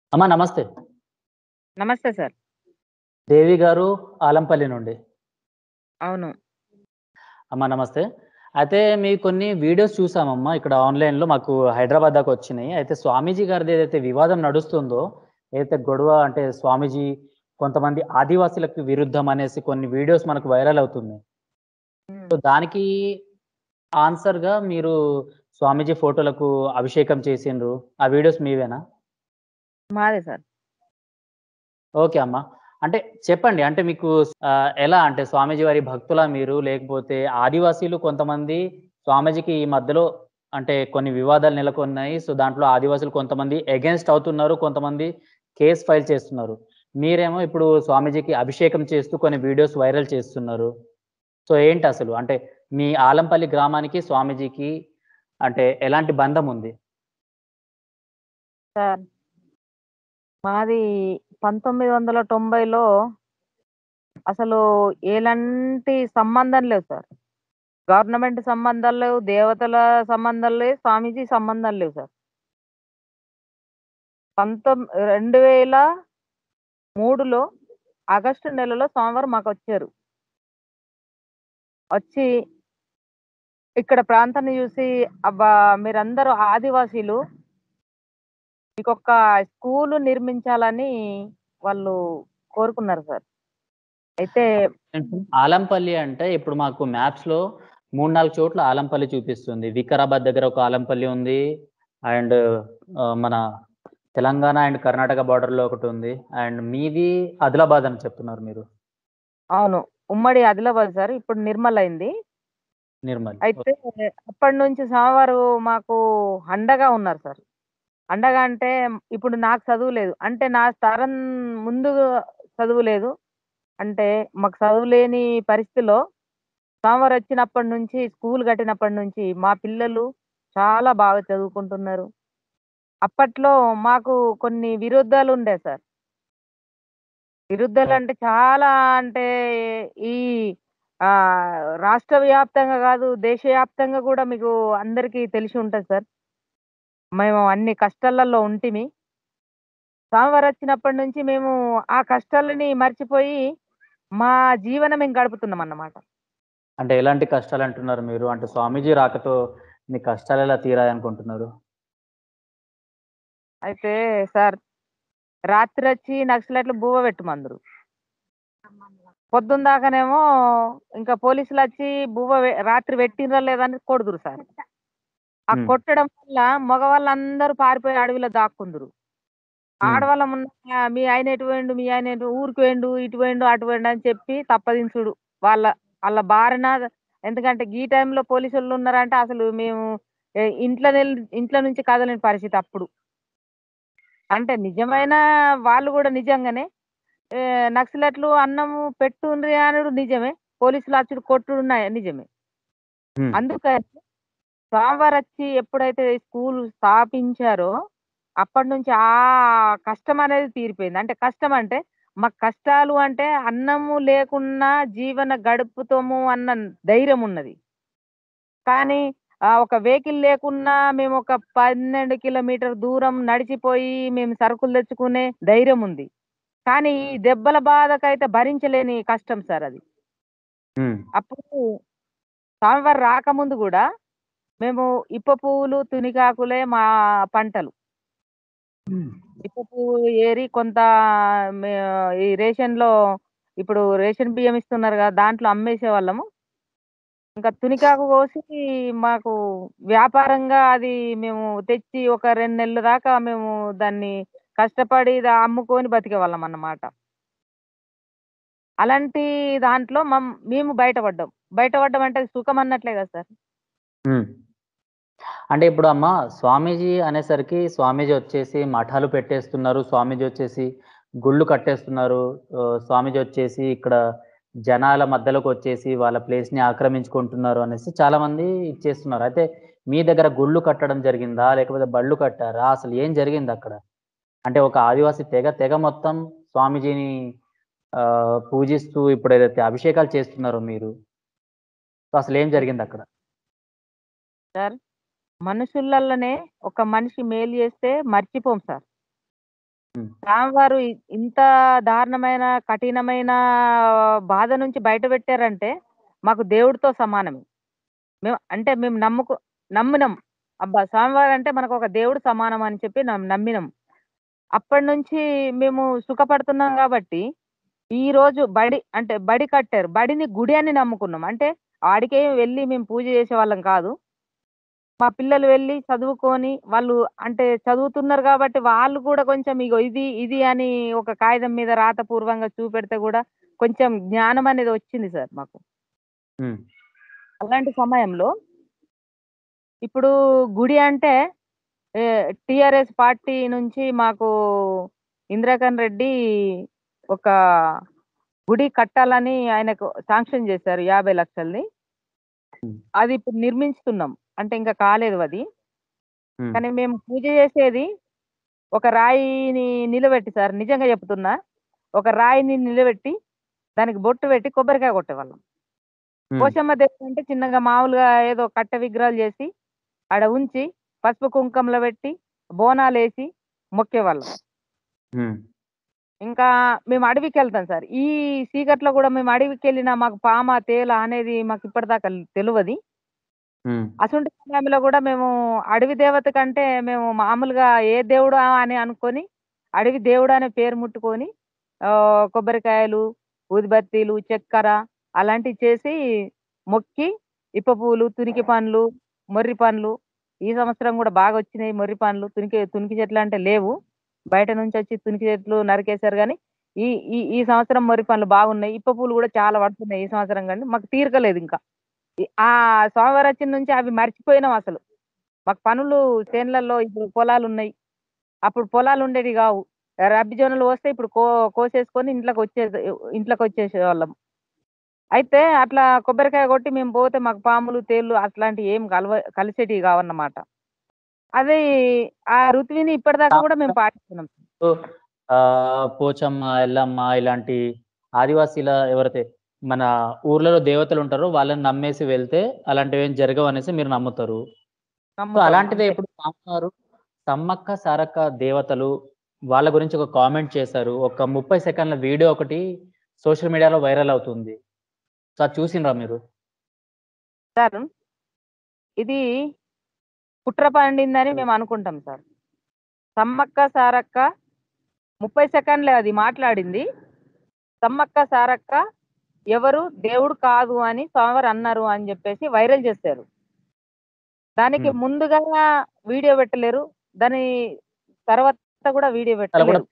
అమ్మా నమస్తే. నమస్తే సార్. దేవి గారు ఆలంపల్లి నుండి. అవును. అమ్మా నమస్తే. అయితే మీ కొన్ని వీడియోస్ చూసామమ్మా ఇక్కడ ఆన్‌లైన్‌లో మాకు హైదరాబాద్ దాకా వచ్చినాయి. అయితే స్వామీజీ గారిది ఏదైతే వివాదం నడుస్తుందో, ఏదైతే గొడవ అంటే స్వామీజీ కొంతమంది ఆదివాసీలకు విరుద్ధం అనేసి కొన్ని వీడియోస్ మనకు వైరల్ అవుతున్నాయి. సో, హ్మ్. దానికి ఆన్సర్‌గా మీరు స్వామీజీ ఫోటోలకు అభిషేకం చేసిండ్రు. ఆ వీడియోస్ మీవేనా? మాదే సార్. ఓకే అమ్మా. అంటే చెప్పండి. అంటే మీకు ఆహ్, ఎలా అంటే స్వామీజీ వారి భక్తులా మీరు? లేకపోతే ఆదివాసీలు కొంతమంది స్వామీజీకి ఈ మధ్యలో అంటే కొన్ని వివాదాలు నెలకొన్నాయి. సో, దాంట్లో ఆదివాసీలు కొంతమంది అగెయిన్స్ట్ అవుతున్నారు. కొంతమంది కేస్ ఫైల్ చేస్తున్నారు. మీరేమో ఇప్పుడు స్వామీజీకి అభిషేకం చేస్తూ కొన్ని వీడియోస్ వైరల్ చేస్తున్నారు. సో, ఏంటసలు? అంటే మీ ఆలంపల్లి గ్రామానికి స్వామీజీకి అంటే ఎలాంటి బంధం ఉంది? సార్ మాది 1990లో అసలు ఎలాంటి సంబంధం లేవు సార్. గవర్నమెంట్ సంబంధాలు లేవు, దేవతల సంబంధాలు లేవు, స్వామీజీ సంబంధాలు లేవు సార్. పంతొమ్ 2003లో ఆగస్టు నెలలో స్వామివారు మాకొచ్చారు. వచ్చి ఇక్కడ ప్రాంతాన్ని చూసి, "అబ్బా! మీరందరూ ఆదివాసీలు" మీకొక స్కూలు నిర్మించాలని వాళ్ళు కోరుకున్నారు సార్. అయితే ఆలంపల్లి అంటే ఇప్పుడు మాకు మ్యాప్స్‌లో 3, 4 చోట్ల ఆలంపల్లి చూపిస్తుంది. వికారాబాద్ దగ్గర ఒక ఆలంపల్లి ఉంది. అండ్ ఆహ్, మన తెలంగాణ అండ్ కర్ణాటక బార్డర్‌లో ఒకటుంది. అండ్ మీది ఆదిలాబాద్ అని చెప్తున్నారు మీరు. అవును. ఉమ్మడి ఆదిలాబాద్ సార్. ఇప్పుడు నిర్మల్ అయింది. నిర్మల్. అయితే అప్పటినుంచి స్వామివారు మాకు అండగా ఉన్నారు సార్. అండగా అంటే ఇప్పుడు నాకు చదువు లేదు. అంటే నా తరం ముందు చదువు లేదు. అంటే మాకు చదువు లేని పరిస్థితిలో స్వామివారు వచ్చినప్పటి నుంచి స్కూల్ కట్టినప్పటి నుంచి మా పిల్లలు చాలా బాగా చదువుకుంటున్నారు. అప్పట్లో మాకు కొన్ని విరోధాలు ఉండే సార్. విరుద్ధాలంటే చాలా అంటే ఈ ఆహ్, రాష్ట్ర వ్యాప్తంగా కాదు, దేశవ్యాప్తంగా కూడా మీకు అందరికీ తెలిసి ఉంటది సార్. మేము అన్ని కష్టాలలో ఉంటిమి. స్వామివారు వచ్చినప్పటి నుంచి మేము ఆ కష్టాలని మర్చిపోయి మా జీవనం మేము గడుపుతున్నామన్నమాట. అంటే ఎలాంటి కష్టాలంటున్నారు మీరు? అంటే స్వామీజీ రాకతో మీ కష్టాలెలా తీరాయనుకుంటున్నారు? అయితే సార్ రాత్రొచ్చి నక్సలైట్లు బువ్వ పెట్టమందురు. పొద్దున దాకానేమో ఇంకా పోలీసులొచ్చి బువ్వ వె రాత్రి పెట్టిండ్రా లేదా అని కొడుదురు సార్. ఆ హ్మ్. కొట్టడం వల్ల మగవాళ్ళందరూ పారిపోయి అడవిలో దాక్కుందురు. హ్మ్. ఆడవాళ్ళమున్న మీ ఆయన ఎటు పోయిండు, మీ ఆయన ఎటు ఊరికి పోయిండు, ఇటు పోయిండు, అటు పోయిండు అని చెప్పి తప్పదించుడు. వాళ్ళ ఆళ్ళ బారిన ఎందుకంటే గీ టైంలో పోలీసోళ్ళు ఉన్నారంటే అసలు మేము ఎ ఇంట్లో నెల్ ఇంట్లో నుంచి కదలని పరిస్థితి అప్పుడు. అంటే నిజమైన వాళ్ళు కూడా నిజంగానే ఆహ్, నక్సలైట్లు అన్నము పెట్టుండ్రి అనుడు నిజమే. పోలీసులు అచ్చుడు కొట్టుడు న నిజమే. హ్మ్. అందుకని స్వామివారొచ్చి ఎప్పుడైతే స్కూల్ స్థాపించారో అప్పటినుంచి ఆ కష్టం అనేది తీరిపోయింది. అంటే కష్టం అంటే మాకు కష్టాలు అంటే అన్నము లేకున్నా జీవన గడుపుతాము అన్న ధైర్యం ఉన్నది. కానీ ఆహ్, ఒక వెహికల్ లేకున్నా మేము ఒక 12 కిలోమీటర్ దూరం నడిచిపోయి మేము సరుకులు తెచ్చుకునే ధైర్యం ఉంది. కానీ ఈ దెబ్బల బాధకైతే భరించలేని కష్టం సార్ అది. హ్మ్. అప్పుడు స్వామివారు రాకముందు గూడా మేము ఇప్ప పువ్వులు, తునికాకులే మా పంటలు. హ్మ్. ఇప్ప పువ్వు ఏరి కొంత మే ఈ రేషన్‌లో ఇప్పుడు రేషన్ బియ్యం ఇస్తున్నారు గదా! దాంట్లో అమ్మేసేవాళ్ళము. ఇంకా తునికాకు కోసి మాకు వ్యాపారంగా అది మేము తెచ్చి ఒక 2 నెలల దాకా మేము దాన్ని కష్టపడి ద అమ్ముకొని బతికేవాళ్ళమన్నమాట. అలాంటి దాంట్లో మం మేము బయటపడ్డాం. బయటపడ్డం అంటే అది సుఖం అన్నట్లే కదా సార్. హ్మ్. అంటే ఇప్పుడు అమ్మ స్వామీజీ అనేసరికి స్వామీజీ వచ్చేసి మఠాలు పెట్టేస్తున్నారు. స్వామీజీ వచ్చేసి గుళ్ళు కట్టేస్తున్నారు. ఆహ్, స్వామీజీ వచ్చేసి ఇక్కడ జనాల మధ్యలోకొచ్చేసి వాళ్ళ ప్లేస్‌ని ఆక్రమించుకుంటున్నారు అనేసి చాలామంది ఇచ్చేస్తున్నారు. అయితే మీ దగ్గర గుళ్ళు కట్టడం జరిగిందా? లేకపోతే బళ్ళు కట్టారా? అసలు ఏం జరిగిందక్కడ? అంటే ఒక ఆదివాసీ తెగ, తెగ మొత్తం స్వామీజీని ఆహ్, పూజిస్తూ ఇప్పుడేదైతే అభిషేకాలు చేస్తున్నారో మీరు. సో, అసలేం జరిగిందక్కడ? సార్ మనుషులల్లనే ఒక మనిషి మేలు చేస్తే మర్చిపోం సార్. హ్మ్. స్వామివారు ఇ ఇంత దారుణమైన, కఠినమైన బాధ నుంచి బయట పెట్టారంటే, మాకు దేవుడితో సమానమే. మేము అంటే మేము నమ్ముకు నమ్మినాం. అబ్బా! స్వామివారంటే మనకొక దేవుడు సమానం అని చెప్పి నం నమ్మినాం. అప్పటినుంచి మేము సుఖపడుతున్నాం గాబట్టి, ఈరోజు బడి అంటే బడి కట్టారు. బడిని గుడి అని నమ్ముకున్నాం. అంటే ఆడికేం వెళ్లి మేము పూజ చేసేవాళ్ళం కాదు. మా పిల్లలు వెళ్లి చదువుకొని వాళ్ళు అంటే చదువుతున్నారు గాబట్టి, వాళ్ళు కూడా కొంచెం ఇగో ఇది, ఇది అని ఒక కాగితం మీద రాతపూర్వంగా చూపెడితే గూడా కొంచెం జ్ఞానం అనేది వచ్చింది సార్ మాకు. హ్మ్. అలాంటి సమయంలో ఇప్పుడు గుడి అంటే ఏ టీఆర్ఎస్ పార్టీ నుంచి మాకు ఇంద్రకరణ్ రెడ్డి ఒక గుడి కట్టాలని ఆయనకు శాంక్షన్ చేశారు 50,00,000ది. హ్మ్. అది ఇప్పుడు నిర్మించుతున్నాం. అంటే ఇంకా కాలేదు అది. హ్మ్. కానీ మేము పూజ చేసేది ఒక రాయిని నిలబెట్టి సార్ నిజంగా చెప్తున్నా. ఒక రాయిని నిలబెట్టి, దానికి బొట్టు పెట్టి కొబ్బరికాయ కొట్టేవాళ్ళం. హ్మ్. పోచమ్మ దేవుడు అంటే చిన్నగా మామూలుగా ఏదో కట్టె విగ్రహాలు చేసి, ఆడ ఉంచి, పసుపు కుంకంలో పెట్టి, బోనాలేసి మొక్కేవాళ్ళం. హ్మ్. ఇంకా మేము అడవికెళ్తాం సార్. ఈ చీకట్లో గూడా మేము అడవికెళ్ళినా మాకు పామా, తేలా అనేది మాకు ఇప్పటిదాకా తెలవది. హ్మ్. అసొంటి సమయంలో గూడా మేము అడవి దేవత కంటే మేము మామూలుగా ఏ దేవుడా అని అనుకోని, అడవి దేవుడు అనే పేరు ముట్టుకొని ఆహ్, కొబ్బరికాయలు, ఊదిబత్తీలు, చక్కెర అలాంటివి చేసి మొక్కి, ఇప్ప పూలు, తునికి పండ్లు, మొర్రి పండ్లు ఈ సంవత్సరం గూడా బాగొచ్చినాయి మొర్రి పండ్లు. తునికి తునికి చెట్లంటే లేవు. బయట నుంచొచ్చి తునికి చెట్లు నరికేశారు గానీ, ఈ ఈ ఈ సంవత్సరం మొర్రి పండ్లు బాగున్నాయి. ఇప్ప పూలు గూడా చాలా పడుతున్నాయి ఈ సంవత్సరం గానీ, మాకు తీరకలేదింకా. ఈ ఆ సోమవారొచ్చిన నుంచి అవి మర్చిపోయినాం అసలు. మాకు పనులు చేన్లల్లో ఇప్పుడు పొలాలున్నాయి. అప్పుడు పొలాలుండేవి గావు. రబ్బీ జొన్నలు పోస్తే ఇప్పుడు కో కోసేసుకొని ఇంట్లోకొచ్చేది ఇంట్లోకొచ్చేసేవాళ్ళం. అయితే అట్లా కొబ్బరికాయ కొట్టి మేము పోతే మాకు పాములు, తేళ్ళు అట్లాంటివి ఏం కలవ కలిసేటివి కావన్నమాట. అది ఆ ఋతువిని ఇప్పటిదాకా గూడా మేము పాటిస్తున్నాం. సో, ఆహ్, పోచమ్మ, ఎల్లమ్మ ఇలాంటి ఆదివాసీల ఎవరైతే మన ఊర్లలో దేవతలుంటారో వాళ్ళని నమ్మేసి వెళ్తే అలాంటివేం జరగవనేసి మీరు నమ్ముతారు. సో, నమ్ముతాం. అలాంటిదే అంతే. ఇప్పుడు స్వామివారు సమ్మక్క, సారక్క దేవతలు వాళ్ళ గురించి ఒక కామెంట్ చేశారు. ఒక 30 సెకన్ల వీడియో ఒకటి సోషల్ మీడియాలో వైరల్ అవుతుంది. సో, అది చూసిండ్రా మీరు? సార్ ఇది కుట్ర పండిందని మేము అనుకుంటాం సార్. సమ్మక్క, సారక్క 30 సెకన్లే అది మాట్లాడింది. సమ్మక్క, సారక్క ఎవరు దేవుడు కాదు అని స్వామివారు అన్నారు అని జెప్పేసి వైరల్ చేశారు. దానికి హ్మ్. ముందుగా వీడియో పెట్టలేరు. దాని తర్వాత గూడా వీడియో అలా గూడా పెట్టలేరు.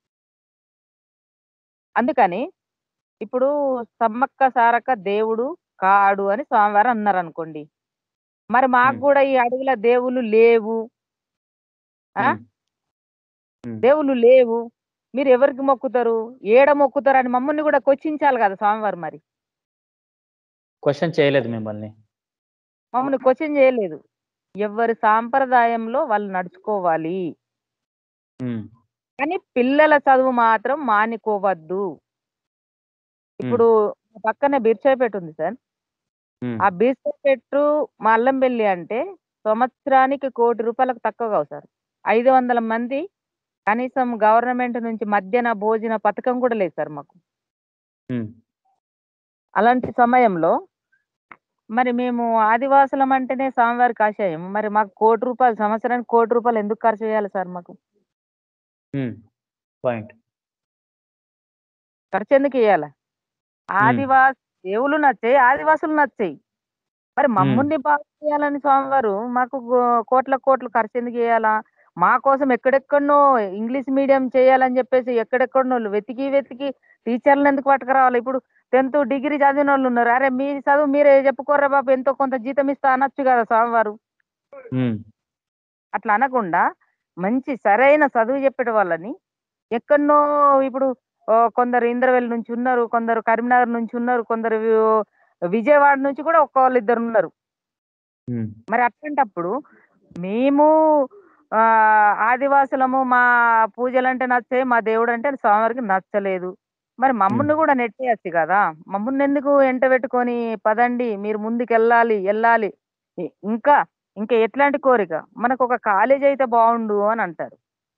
అందుకని ఇప్పుడు సమ్మక్క, సారక్క దేవుడు కాడు అని స్వామివారు అన్నారనుకోండి. మరి మాకు హ్మ్. గూడా ఈ అడవిలో దేవుళ్ళు లేవు. ఆ! హ్మ్. హ్మ్. దేవుళ్ళు లేవు. మీరు ఎవరికి మొక్కుతారు? ఏడ మొక్కుతారు? అని మమ్మల్ని గూడా క్వశ్చించాలి గదా! స్వామివారు మరి. క్వెషన్ చేయలేదు మిమ్మల్ని. మమ్మల్ని క్వశ్చన్ చేయలేదు. ఎవ్వరి సాంప్రదాయంలో వాళ్ళు నడుచుకోవాలి. హ్మ్. కానీ పిల్లల చదువు మాత్రం మానుకోవద్దు. హ్మ్. ఇప్పుడు పక్కనే బిర్చాయిపేట ఉంది సార్. హ్మ్. ఆ బీర్చాయిపేటు, మల్లంబెల్లి అంటే సంవత్సరానికి కోటి రూపాయలకు తక్కువ కావు సార్. 500 మంది కనీసం గవర్నమెంట్ నుంచి మధ్యాహ్న భోజన పథకం కూడా లేదు సార్ మాకు. హ్మ్. అలాంటి సమయంలో మరి మేము ఆదివాసులం అంటేనే స్వామివారికి ఆశయం. మరి మాకు కోటి రూపాయలు సంవత్సరానికి కోటి రూపాయలు ఎందుకు ఖర్చు చేయాలి సార్ మాకు? హ్మ్. పాయింట్. ఖర్చెందుకియ్యాల? హ్మ్. ఆదివాసి దేవుళ్ళు నచ్చాయి. ఆదివాసులు నచ్చాయి. మరి హ్మ్. మమ్ముల్ని బాగు చేయాలని స్వామివారు మాకు గో కోట్లకు కోట్లు ఖర్చెందుకు చేయాలా? మా కోసం ఎక్కడెక్కడనో ఇంగ్లీష్ మీడియం చేయాలని చెప్పేసి ఎక్కడెక్కడనోళ్ళు వెతికి, వెతికి టీచర్‌లని ఎందుకు పట్టుకురావాలి? ఇప్పుడు 10థ్, డిగ్రీ చదివినోళ్ళున్నారు. అరె! మీ చదువు మీరే చెప్పుకోర్రా బాబు ఎంతో కొంత జీతం ఇస్తా అనొచ్చు గదా! స్వామివారు. హ్మ్. అట్లా అనకుండా మంచి సరైన చదువు చెప్పేటి వాళ్ళని ఎక్కడనో ఇప్పుడు ఆహ్, కొందరు ఇంద్రవెల్లి నుంచి ఉన్నారు. కొందరు కరీంనగర్ నుంచి ఉన్నారు. కొందరు వి విజయవాడ నుంచి కూడా ఒక్కళ్ళిద్దరున్నారు. హ్మ్. మరి అట్లాంటప్పుడు మేము ఆహ్, ఆదివాసులము మా పూజలంటే నచ్చాయి. మా దేవుడంటే స్వామివారికి నచ్చలేదు. మరి హ్మ్. మమ్మల్ని గూడా నెట్టేయొచ్చు గదా! మమ్మల్నెందుకు ఎంటబెట్టుకొని పదండి మీరు ముందుకెళ్ళాలి, ఎళ్ళాలి. ఇ ఇంకా, ఇంకా ఎట్లాంటి కోరిక? మనకొక కాలేజీ అయితే బావుండు అని అంటారు.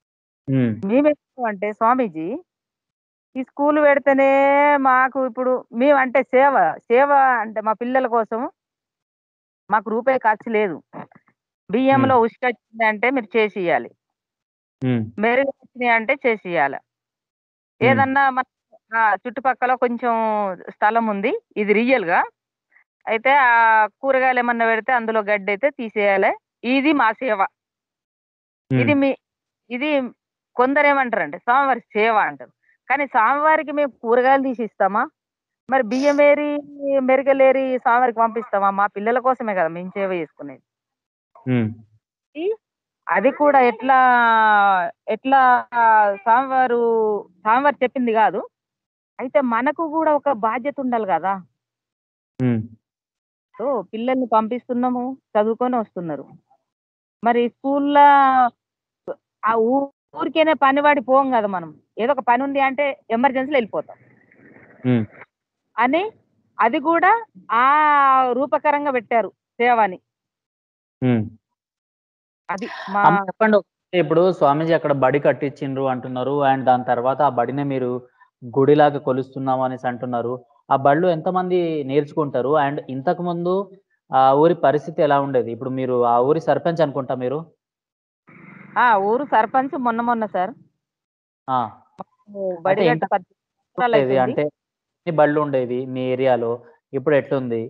హ్మ్. మేమేమంటే స్వామీజీ ఈ స్కూల్ పెడితేనే మాకు ఇప్పుడు మేము అంటే సేవ సేవ అంటే మా పిల్లల కోసం మాకు రూపాయి ఖర్చు లేదు బియ్యంలో హ్మ్. ఉసుక వచ్చింది అంటే మీరు చేసి ఇవ్వాలి హ్మ్. మెరుగు వచ్చినాయి అంటే చేసి ఇవ్వాలి హ్మ్. ఏదన్నా మన ఆ, చుట్టుపక్కల కొంచెం స్థలం ఉంది ఇది రియల్గా అయితే ఆ కూరగాయలు ఏమన్నా పెడితే అందులో గడ్డి అయితే తీసేయాలి ఇది మా సేవ ఇది హ్మ్. మీ ఇది కొందరు ఏమంటారంటే స్వామివారి సేవ అంటారు కానీ స్వామివారికి మేము కూరగాయలు తీసి ఇస్తామా మరి బియ్యం ఏరి మెరుగలేరి స్వామివారికి పంపిస్తామా మా పిల్లల కోసమే కదా మేము సేవ చేసుకునేది హ్మ్. ఈ అది కూడా ఎట్లా ఎట్లా స్వామివారు స్వామివారు చెప్పింది కాదు అయితే మనకు కూడా ఒక బాధ్యత ఉండాలి కదా హ్మ్. సో పిల్లల్ని పంపిస్తున్నాము చదువుకొని వస్తున్నారు మరి స్కూల్లో ఆ ఊ- ఊరికేనే పని పడి పోం కదా మనం ఏదో ఒక పని ఉంది అంటే ఎమర్జెన్సీలో వెళ్ళిపోతాం హ్మ్. అని అది కూడా ఆ రూపకరంగా పెట్టారు సేవని హ్మ్. అది మా అమ్మ చెప్పండి ఒకసారి ఇప్పుడు స్వామీజీ అక్కడ బడి కట్టించిండ్రు అంటున్నారు అండ్ దాని తర్వాత ఆ బడిని మీరు గుడిలాగా కొలుస్తున్నాము అనేసి అంటున్నారు ఆ బడిలో ఎంతమంది నేర్చుకుంటారు అండ్ ఇంతకు ముందు ఆ ఊరి పరిస్థితి ఎలా ఉండేది ఇప్పుడు మీరు ఆ ఊరి సర్పంచ్ అనుకుంటా మీరు ఆ ఊరు సర్పంచ్ మొన్న మొన్న సార్ ఆ బడి అయితే కట్టి ఇంత పది సంవత్సరాలు ఉండేది అవుతుంది అంటే ఎన్ని బళ్ళు ఉండేది మీ ఏరియాలో ఇప్పుడు ఎట్లుంది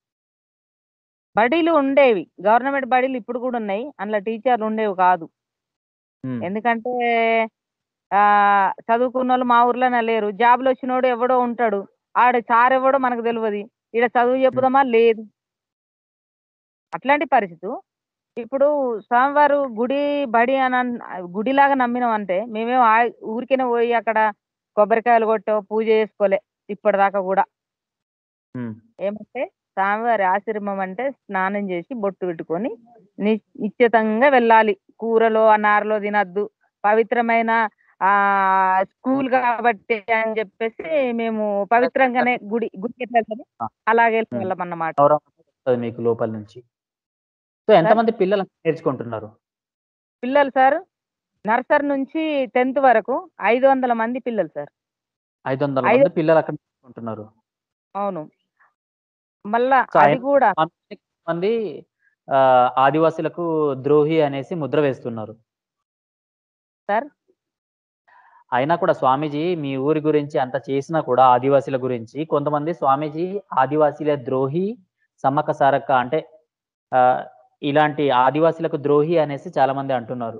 బడిలు ఉండేవి గవర్నమెంట్ బడిలు ఇప్పుడు కూడా ఉన్నాయి అందులో టీచర్లు ఉండేవి కాదు ఉమ్, ఎందుకంటే ఆ చదువుకున్న వాళ్ళు మా ఊర్లోనే లేరు జాబ్లు వచ్చినోడు ఎవడో ఉంటాడు ఆడ సార్ ఎవడో మనకు తెలియదు ఈడ చదువు చెప్పుదామా లేదు అట్లాంటి పరిస్థితి ఇప్పుడు స్వామివారు గుడి బడి అని అన్- గుడిలాగా నమ్మినాం అంటే మేమేం ఆ- ఊరికేనే పోయి అక్కడ కొబ్బరికాయలు కొట్టో పూజ చేసుకోలే ఇప్పటిదాకా కూడా ఉమ్, ఏమంటే స్వామివారి ఆశ్రమం అంటే స్నానం చేసి బొట్టు పెట్టుకొని ని నిశ్చితంగా వెళ్ళాలి కూరలో అన్నారలో తినద్దు పవిత్రమైన ఆ స్కూల్ కాబట్టి అని చెప్పేసి మేము పవిత్రంగానే గుడి గుడికి ఎట్లా వెళ్తామో అలాగే వెళ్ళాం అన్నమాట గౌరవం వస్తుంది మీకు లోపల నుంచి సో ఎంతమంది పిల్లలు నేర్చుకుంటున్నారు పిల్లలు సార్ నర్సరీ నుంచి టెన్త్ వరకు ఐదు వందల మంది పిల్లలు సార్ ఐదు వందల ఐదు- మంది పిల్లలు అక్కడ నేర్చుకుంటున్నారు అవును మళ్ళా సో అది ఐదు కూడా వందల మంది ఆ, ఆదివాసులకు ద్రోహి అనేసి ముద్ర వేస్తున్నారు సార్ అయినా కూడా స్వామీజీ మీ ఊరి గురించి అంత చేసినా కూడా ఆదివాసీల గురించి కొంతమంది స్వామీజీ ఆదివాసీల ద్రోహి సమ్మక్క సారక్క అంటే ఆ, ఇలాంటి ఆదివాసీలకు ద్రోహి అనేసి చాలా మంది అంటున్నారు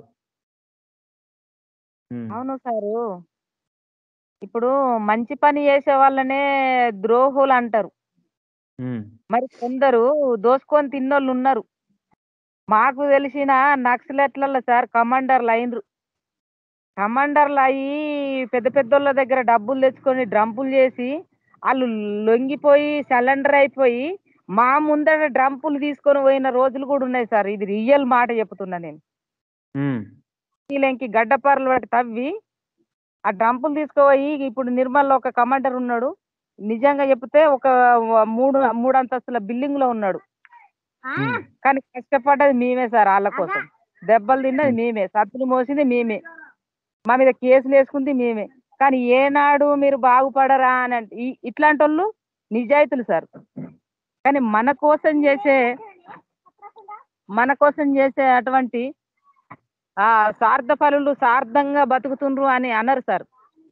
ఉమ్, అవును సారు ఇప్పుడు మంచి పని చేసే వాళ్ళనే ద్రోహులు అంటారు ఉమ్, మరి కొందరు దోసుకొని తిన్నోళ్ళు ఉన్నారు మాకు తెలిసిన నక్సలెట్లలో సార్ కమాండర్లు అయినరు కమాండర్లు అయ్యి పెద్ద పెద్దోళ్ళ దగ్గర డబ్బులు తెచ్చుకొని డ్రంపులు చేసి వాళ్ళు లొంగిపోయి సరెండర్ అయిపోయి మా ముందర డ్రంపులు తీసుకొని పోయిన రోజులు కూడా ఉన్నాయి సార్ ఇది రియల్ మాట చెప్తున్నా నేను ఉమ్, వీళ్ళకి గడ్డపారలు పట్టి తవ్వి ఆ డంపులు తీసుకుపోయి ఇప్పుడు నిర్మల్లో ఒక కమాండర్ ఉన్నాడు నిజంగా చెప్తే ఒక మూడు మూడు అంతస్తుల బిల్డింగ్ లో ఉన్నాడు ఉమ్, కానీ కష్టపడ్డది మేమే సార్ వాళ్ళ కోసం దెబ్బలు తిన్నది మేమే సత్తులు మోసింది మేమే మా మీద కేసులు వేసుకుంది మేమే కానీ ఏనాడు మీరు బాగుపడరా అని అంటే ఈ- ఇట్లాంటి వాళ్ళు నిజాయితీలు సార్ కానీ మన కోసం చేసే మన కోసం చేసే అటువంటి ఆ స్వార్థ పనులు స్వార్థంగా బతుకుతుండ్రు అని అనరు సార్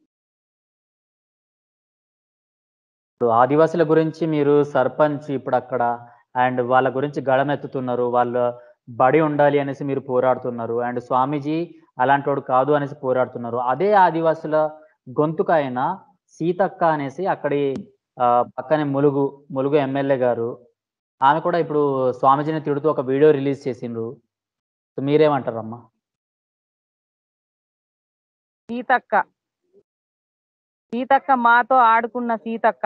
ఇప్పుడు ఆదివాసుల గురించి మీరు సర్పంచ్ ఇప్పుడు అక్కడ అండ్ వాళ్ళ గురించి గళమెత్తుతున్నారు వాళ్ళ బడి ఉండాలి అనేసి మీరు పోరాడుతున్నారు అండ్ స్వామీజీ అలాంటి వాడు కాదు అనేసి పోరాడుతున్నారు అదే ఆదివాసుల గొంతుక అయిన సీతక్క అనేసి అక్కడి ఆ, పక్కనే ములుగు ములుగు ఎమ్మెల్యే గారు ఆమె కూడా ఇప్పుడు స్వామీజీని తిడుతూ ఒక వీడియో రిలీజ్ చేసిండ్రు సో మీరేమంటారమ్మా సీతక్క సీతక్క మాతో ఆడుకున్న సీతక్క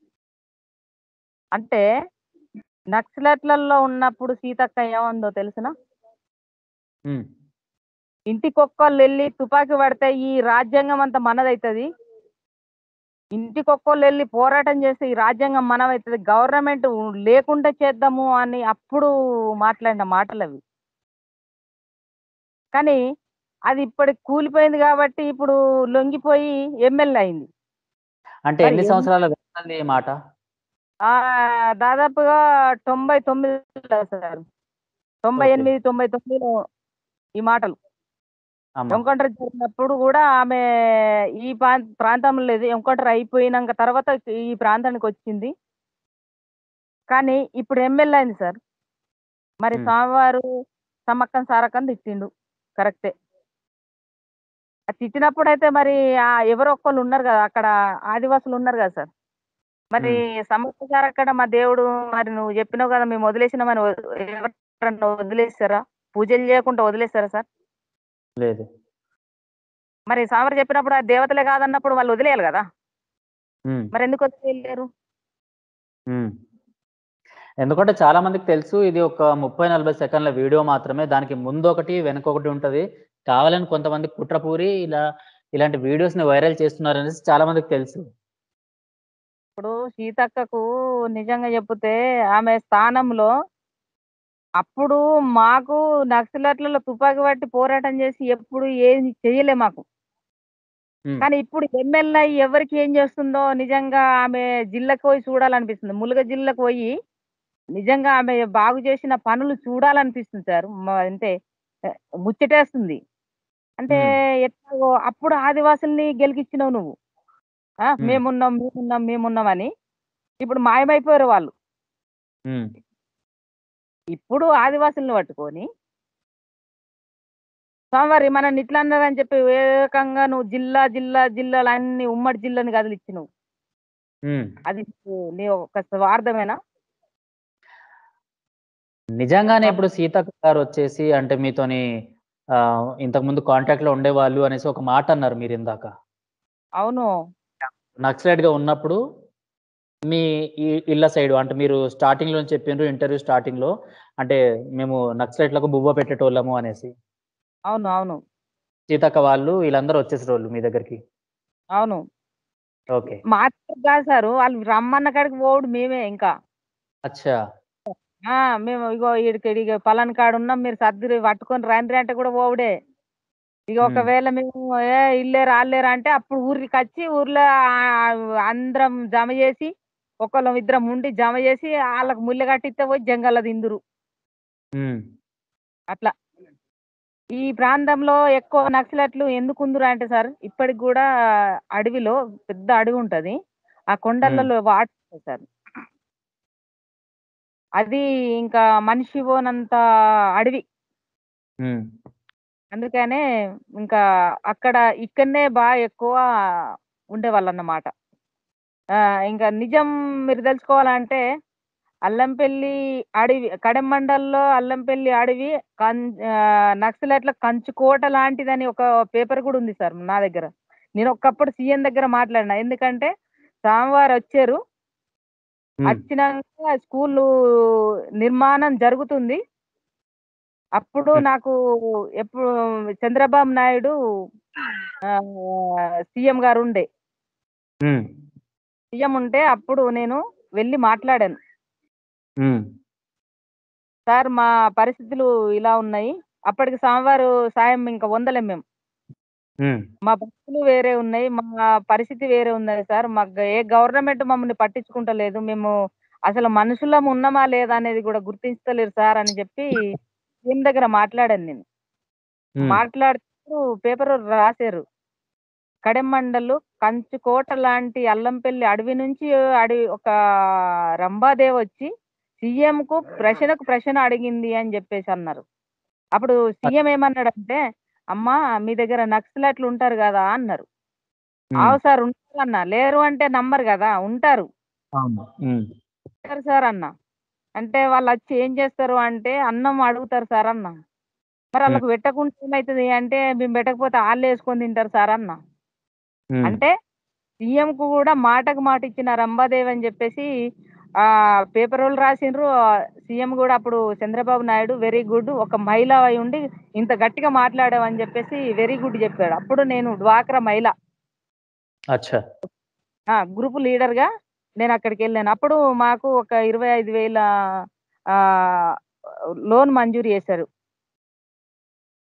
అంటే నక్సలెట్లలో ఉన్నప్పుడు సీతక్క ఏముందో తెలిసిన ఉమ్, ఇంటికొక్కళ్ళు వెళ్ళి తుపాకీ పడితే ఈ రాజ్యాంగం అంతా మనదవుతుంది ఇంటికొక్కళ్ళు వెళ్ళి పోరాటం చేస్తే ఈ రాజ్యాంగం మనమవుతుంది గవర్నమెంట్ లేకుండా చేద్దాము అని అప్పుడు మాట్లాడిన మాటలు అవి కానీ అది ఇప్పటికి కూలిపోయింది కాబట్టి ఇప్పుడు లొంగిపోయి ఎమ్మెల్యే అయింది అంటే మరి ఎన్ని ఎం సంవత్సరాల వెనకది ఈ మాట ఆహ్, దాదాపుగా 99 సార్. 98, ఓకే. 99లో ఈ మాటలు. అమ్మ. ఎన్‌కౌంటర్ జరిగినప్పుడు గూడా ఆమె ఈ ప్రాం ప్రాంతంలో లేదు. ఎన్‌కౌంటర్ అయిపోయినంక తర్వాత ఈ ప్రాంతానికొచ్చింది. కానీ ఇప్పుడు ఎమ్మెల్యే అయింది సార్. మరి హ్మ్. స్వామివారు సమ్మక్కని, సారక్కని తిట్టిండు. కరెక్టే. ఆ తిట్టినప్పుడైతే మరి ఆహ్, ఎవరో ఒకళ్ళు ఉన్నారు గదా! అక్కడ ఆదివాసులు ఉన్నారు గదా సార్. మరి హ్మ్. సమ్మక్క సారక్కడ మా దేవుడు మరి నువ్వు జెప్పినావు గదా! మేము వదిలేసినామని వ ఎవరన్నా వదిలేస్తారా? పూజలు జేయకుండా వదిలేస్తారా సార్? లేదు. మరి స్వామివారు చెప్పినప్పుడు ఆ దేవతలే కాదన్నప్పుడు వాళ్ళు వదిలేయాలి గదా! హ్మ్. మరెందుకు వదిలేయలేరు? హ్మ్. ఎందుకంటే చాలా మందికి తెలుసు ఇది ఒక 30, 40 సెకన్ల వీడియో మాత్రమే. దానికి ముందొకటి, వెనకొకటి ఉంటది. కావాలని కొంతమంది కుట్ర పూరి ఇలా ఇలాంటి వీడియోస్‌ని వైరల్ చేస్తున్నారనేసి చాలా మందికి తెలుసు. ఇప్పుడు సీతక్కకు నిజంగా జెప్పితే ఆమె స్థానంలో అప్పుడు మాకు నక్సలైట్లలో తుపాకీ పట్టి పోరాటం జేసి ఎప్పుడు ఏది చెయ్యలే మాకు. హ్మ్. కానీ ఇప్పుడు ఎమ్మెల్యే అయ్యి ఎవరికి ఏం జేస్తుందో నిజంగా ఆమె జిల్లాకు పోయి చూడాలనిపిస్తుంది. ములుగ జిల్లాకు పోయి నిజంగా ఆమె బాగు చేసిన పనులు చూడాలనిపిస్తుంది సార్. మ అంటే ఆహ్, ముచ్చటేస్తుంది. అంటే హ్మ్. ఎట్లాగో అప్పుడు ఆదివాసుల్ని గెలికిచ్చినవు నువ్వు. ఆ! హ్మ్. మేమున్నాం, మేమున్నాం, మేమున్నామని. ఇప్పుడు మాయమైపోయారు వాళ్ళు. హ్మ్. ఇప్పుడు ఆదివాసుల్ని పట్టుకొని స్వామివారి మనల్ని ఇట్లా అన్నారని చెప్పి ఏకంగా నువ్వు జిల్లా, జిల్లా, జిల్లాలన్నీ ఉమ్మడి జిల్లాని కదిలిచ్చినవు. హ్మ్. అది నీకు నీ యొక్క స్వార్థమేనా? నిజంగానే స్వామి ఇప్పుడు సీతక్క గారొచ్చేసి అంటే మీతోని ఆహ్, ఇంతకుముందు కాంటాక్ట్‌లో ఉండేవాళ్ళు అనేసి ఒక మాట అన్నారు మీరిందాక. అవును. నక్సలైట్‌గా ఉన్నప్పుడు మీ ఈ ఇళ్ళ సైడు అంటే మీరు స్టార్టింగ్‌లోనే చెప్పిండ్రు ఇంటర్వ్యూ స్టార్టింగ్‌లో అంటే మేము నక్సలైట్‌లకు బువ్వ పెట్టేటోళ్ళము అనేసి. అవును. అవును. సీతక్క వాళ్ళు వీళ్ళందరూ వచ్చేసేటోళ్ళు మీ దగ్గరికి. అవును. ఓకే. మా దగ్గరికి కాదు సారు. వాళ్ళు రమ్మన్న కాడికి పోవుడు మేమే ఇంకా. అచ్చా! ఆ! మేము ఇగో ఈడికి ఇగ పలానా కాడున్నాం మీరు సర్దిరి పట్టుకొని రండ్రి అంటే కూడా పోవుడే. ఇగ హ్మ్. ఒకవేళ మేము ఏ ఈళ్ళేరా, ఆళ్ళేరా అంటే అప్పుడు ఊరికచ్చి ఊర్లో ఆహ్, అందరం జమ చేసి ఒకళ్ళం ఇద్దరం ఉండి జమ చేసి ఆళ్ళకి ముల్లె కట్టిస్తే పోయి జంగల్‌లో తిందురు. హ్మ్. అట్లా. ఈ ప్రాంతంలో ఎక్కువ నక్సలైట్లు ఎందుకుందురు అంటే సార్ ఇప్పటికి గూడా అడవిలో పెద్ద అడవి ఉంటది. ఆ హ్మ్. కొండలలో వాటర్ ఉంటాయి సార్. అది ఇంకా మనిషి పోనంత అడవి. హ్మ్. అందుకనే ఇంకా అక్కడ ఇక్కడనే బాగా ఎక్కువ ఉండేవాళ్ళన్నమాట. ఆహ్, ఇంకా నిజం మీరు తెలుసుకోవాలంటే అల్లంపల్లి అడవి కడెం మండల్లో అల్లంపల్లి అడవి కం ఆహ్, నక్సలైట్ల కంచుకోట లాంటిదని ఒక పేపర్ గూడా ఉంది సార్ నా దగ్గర. నేను ఒకప్పుడు సీఎం దగ్గర మాట్లాడినా. ఎందుకంటే స్వామివారొచ్చారు. హ్మ్. అచ్చినంక స్కూలు నిర్మాణం జరుగుతుంది. అప్పుడు హ్మ్. నాకు ఎప్పుడు చంద్రబాబు నాయుడు ఆహ్, సీఎం గారుండే. హ్మ్. సీఎం ఉంటే అప్పుడు నేను వెళ్లి మాట్లాడాను. హ్మ్. సార్ మా పరిస్థితులు ఇలా ఉన్నాయి. అప్పటికి స్వామివారు సాయం ఇంక పొందలేం మేము. హ్మ్. మా బతుకులు వేరే ఉన్నాయి. మా పరిస్థితి వేరే ఉన్నది సార్. మాకు ఏ గవర్నమెంట్ మమ్మల్ని పట్టించుకుంటలేదు. మేము అసలు మనుషులం ఉన్నామా లేదా అనేది గూడా గుర్తించలేరు సార్ అని చెప్పి సీఎం దగ్గర మాట్లాడాను నేను. హ్మ్. మాట్లాడుతూ పేపర్‌లో రాసారు. కడెం మండలు కంచుకోట లాంటి అల్లంపల్లి అడవి నుంచి అడవి ఒక రంభాదేవొచ్చి సీఎంకు ప్రశ్నకు ప్రశ్న అడిగింది అని జెప్పేసి అన్నారు. అప్పుడు సీఎం ఏమన్నాడంటే, "అమ్మా మీ దగ్గర నక్సలైట్లు ఉంటారు గదా!" అన్నారు. హ్మ్. "ఆవు సార్ ఉంటారన్నా." లేరు అంటే నమ్మరు గదా! ఉంటారు. అవును. హ్మ్. ఉంటారు సార్ అన్న. అంటే వాళ్ళొచ్చి ఏం చేస్తారు అంటే అన్నం అడుగుతారు సార్ అన్న. మరి హ్మ్. ఆళ్ళకి పెట్టకుంటే ఏమైతది అంటే, మేము పెట్టకపోతే ఆళ్ళేసుకొని తింటారు సార్ అన్న. హ్మ్. అంటే సీఎంకు గూడా మాటకు మాట ఇచ్చిన రంభాదేవి అని జెప్పేసి ఆహ్, పేపరోళ్ళు రాసిండ్రు. సీఎం గూడా అప్పుడు చంద్రబాబు నాయుడు వెరీ గుడ్. ఒక మహిళ అయ్యుండి ఇంత గట్టిగా మాట్లాడావని జెప్పేసి వెరీ గుడ్ జెప్పాడు. అప్పుడు నేను డ్వాక్రా మహిళ. అచ్చా! ఆ! గ్రూప్ లీడర్‌గా నేనక్కడికెళ్ళాను. అప్పుడు మాకు ఒక 25,000 ఆహ్, లోన్ మంజూరు చేశారు.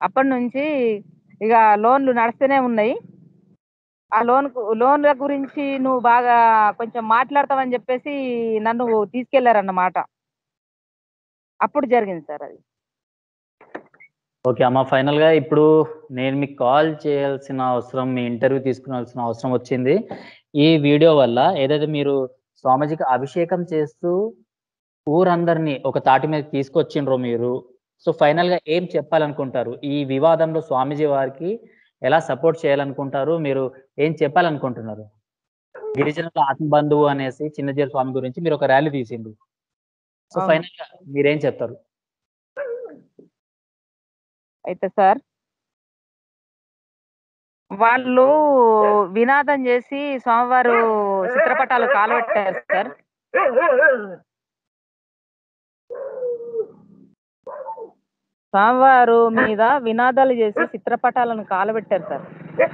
అప్పటి నుంచి ఇక లోన్లు నడుస్తూనే ఉన్నాయి ఆ లోన్ లోన్ల గురించి నువ్వు బాగా కొంచెం మాట్లాడతావని చెప్పేసి నన్ను తీసుకెళ్లారన్నమాట అప్పుడు జరిగింది సార్ అది ఓకే అమ్మ ఫైనల్ గా ఇప్పుడు నేను మీకు కాల్ చేయాల్సిన అవసరం మీ ఇంటర్వ్యూ తీసుకునాల్సిన అవసరం వచ్చింది ఈ వీడియో వల్ల ఏదైతే మీరు స్వామీజీకి అభిషేకం చేస్తూ ఊరందరినీ ఒక తాటి మీద తీసుకొచ్చిండ్రో మీరు సో ఫైనల్ గా ఏం చెప్పాలనుకుంటారు ఈ వివాదంలో స్వామీజీ వారికి ఎలా సపోర్ట్ చేయాలనుకుంటారు మీరు ఏం చెప్పాలనుకుంటున్నారు గిరిజనుల ఆత్మబంధువు అనేసి చిన్నజీర స్వామి గురించి మీరు ఒక ర్యాలీ తీసిండు సో అవును. ఫైనల్ గా మీరేం చెప్తారు అయితే సార్ వాళ్ళు వినాదం చేసి స్వామివారు చిత్రపటాలు కాలబెట్టారు సార్ స్వామివారు మీద వినాదాలు చేసి చిత్రపటాలను కాలబెట్టారు సార్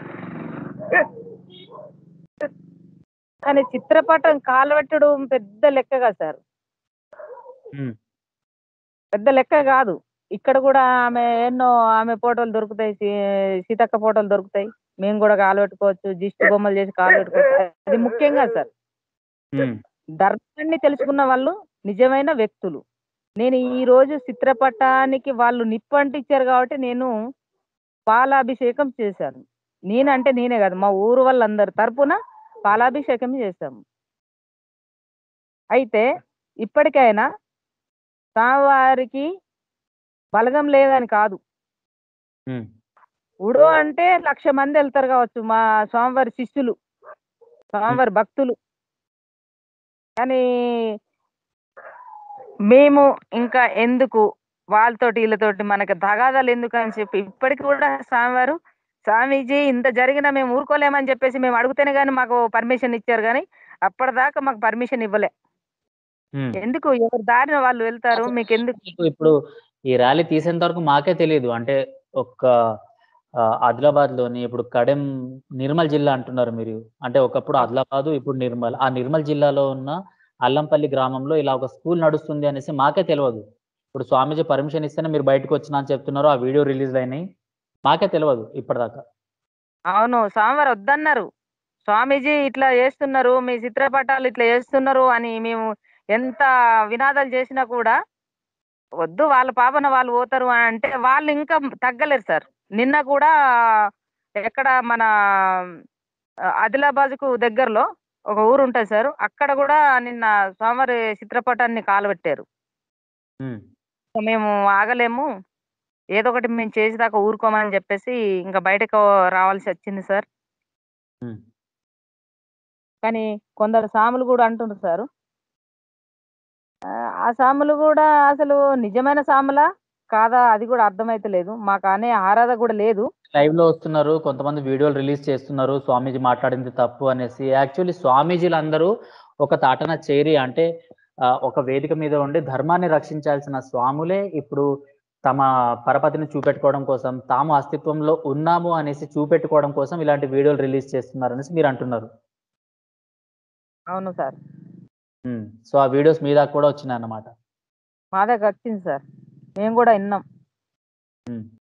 కానీ చిత్రపటం కాలబెట్టడం పెద్ద లెక్కగా సార్ ఉమ్, పెద్ద లెక్క కాదు ఇక్కడ కూడా ఆమె ఎన్నో ఆమె ఫోటోలు దొరుకుతాయి సీ- సీతక్క ఫోటోలు దొరుకుతాయి మేము కూడా కాలు పెట్టుకోవచ్చు దిష్టి బొమ్మలు చేసి కాలు పెట్టుకోవచ్చు అది ముఖ్యంగా సార్ ఉమ్, ధర్మాన్ని తెలుసుకున్న వాళ్ళు నిజమైన వ్యక్తులు నేను ఈ రోజు చిత్రపటానికి వాళ్ళు నిప్పు అంటించారు కాబట్టి నేను పాలాభిషేకం చేశాను నేనంటే నేనే కాదు మా ఊరు వాళ్ళందరి తరపున పాలాభిషేకం చేశాము అయితే ఇప్పటికైనా స్వామివారికి బలగం లేదని కాదు ఉమ్, ఉడో అంటే లక్ష మంది వెళ్తారు కావచ్చు మా స్వామివారి శిష్యులు స్వామివారి భక్తులు కానీ మేము ఇంకా ఎందుకు వాళ్ళతోటి వీళ్ళతోటి మనకి తగాదాలు ఎందుకు అని చెప్పి ఇప్పటికి కూడా స్వామివారు స్వామీజీ ఇంత జరిగినా మేము ఊరుకోలేమని చెప్పేసి మేము అడిగితేనే కానీ మాకు పర్మిషన్ ఇచ్చారు కానీ అప్పటిదాకా మాకు పర్మిషన్ ఇవ్వలే ఉమ్. ఎందుకు ఎవరి దారిన వాళ్ళు వెళ్తారు మీకు ఎందుకు మీకు ఇప్పుడు ఈ ర్యాలీ తీసేంత వరకు మాకే తెలియదు అంటే ఒక్క ఆ, ఆదిలాబాద్ లోని ఇప్పుడు కడెం నిర్మల్ జిల్లా అంటున్నారు మీరు అంటే ఒకప్పుడు ఆదిలాబాద్ ఇప్పుడు నిర్మల్ ఆ నిర్మల్ జిల్లాలో ఉన్న అల్లంపల్లి గ్రామంలో ఇలా ఒక స్కూల్ నడుస్తుంది అనేసి మాకే తెలియదు ఇప్పుడు స్వామీజీ పర్మిషన్ ఇస్తేనే మీరు బయటకు వచ్చినా అని చెప్తున్నారు ఆ వీడియో రిలీజ్ అయినాయి మాకే తెలియదు ఇప్పటిదాకా అవును స్వామివారు వద్దన్నారు స్వామీజీ ఇట్లా చేస్తున్నారు మీ చిత్రపటాలు ఇట్లా చేస్తున్నారు అని మేము ఎంత వినాదాలు చేసినా కూడా వద్దు వాళ్ళ పాపన వాళ్ళు పోతారు అని అంటే వాళ్ళు ఇంకా తగ్గలేరు సార్ నిన్న కూడా ఎక్కడ మన ఆదిలాబాద్కు దగ్గరలో ఒక ఊరు ఉంటుంది సార్ అక్కడ కూడా నిన్న స్వామివారి చిత్రపటాన్ని కాలబెట్టారు ఉమ్, మేము ఆగలేము ఏదో ఒకటి మేము చేసేదాకా ఊరుకోమని చెప్పేసి ఇంకా బయటకు రావాల్సి వచ్చింది సార్ ఉమ్. కానీ కొందరు సాములు కూడా అంటున్నారు సార్ ఆ, ఆ సాములు కూడా అసలు నిజమైన సాములా కాదా అది కూడా అర్థమైతలేదు మాకు అనే ఆరాధన కూడా లేదు లైవ్ లో వస్తున్నారు కొంతమంది వీడియోలు రిలీజ్ చేస్తున్నారు స్వామీజీ మాట్లాడింది తప్పు అనేసి యాక్చువల్లీ స్వామీజీలు అందరూ ఒక తాటన చేరి అంటే ఆ, ఒక వేదిక మీద ఉండి ధర్మాన్ని రక్షించాల్సిన స్వాములే ఇప్పుడు తమ పరపతిని చూపెట్టుకోవడం కోసం తాము అస్తిత్వంలో ఉన్నాము అనేసి చూపెట్టుకోవడం కోసం ఇలాంటి వీడియోలు రిలీజ్ చేస్తున్నారు అనేసి మీరు అంటున్నారు అవును సార్ ఉమ్, సో ఆ వీడియోస్ మీ దాకా కూడా వచ్చినాయి అన్నమాట మా దగ్గర వచ్చింది సార్ మేము కూడా విన్నాం ఉమ్.